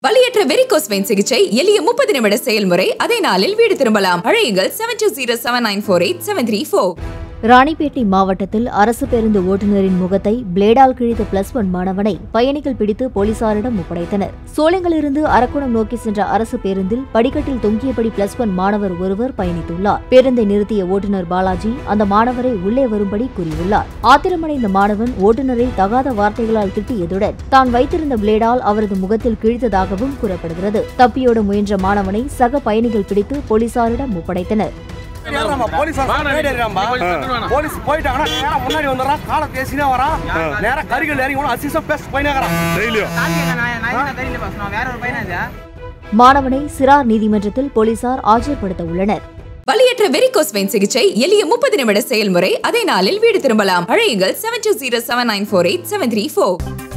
வலியற்ற varicose vein சிகிச்சை எளிய முப்பது நிமிட செயல்முறை அதே நாளில் வீடு திரும்பலாம் அழையுங்கள் seven two zero seven nine four eight seven three four ராணிப்பேட்டை மாவட்டத்தில் அரசு பேருந்து ஓட்டுநரின் முகத்தை பிளேடால் கிழித்த பிளஸ் ஒன் மாணவனை பயணிகள் பிடித்து போலீசாரிடம் ஒப்படைத்தனர் சோளங்களிலிருந்து அரக்கோணம் நோக்கி சென்ற அரசு பேருந்தில் படிக்கட்டில் தொங்கியபடி பிளஸ் ஒன் மாணவர் ஒருவர் பயணித்துள்ளார் பேருந்தை நிறுத்திய ஓட்டுநர் பாலாஜி அந்த மாணவரை உள்ளே வரும்படி கூறியுள்ளார் ஆத்திரமடைந்த மாணவன் ஓட்டுநரை தகாத வார்த்தைகளால் திட்டியதுடன் தான் வைத்திருந்த பிளேடால் அவரது முகத்தில் கிழித்ததாகவும் கூறப்படுகிறது தப்பியோட முயன்ற மாணவனை சக பயணிகள் பிடித்து போலீசாரிடம் ஒப்படைத்தனர் ஏறுறாம்பா, போலீஸ் ஆஃபீஸர் தேடி இருக்காம்பா. போலீஸ் போயிட்டாங்கன்னா நேரா முன்னாடி வந்துடுறான் காலை பேசினே வரான் நேரா கரிகள் இறங்கி கூட அசிசம் பேச போயினே இருக்கிறான் மாணவனை சிறார் நீதிமன்றத்தில் போலீசார் ஆஜர்படுத்த உள்ளனர் வலியற்ற வெரிகோஸ் வெயின் சிகிச்சை எளிய முப்பது நிமிட செயல்முறை அதே நாளில் வீடு திரும்பலாம் அழையுங்கள் seven two zero seven nine four eight seven three four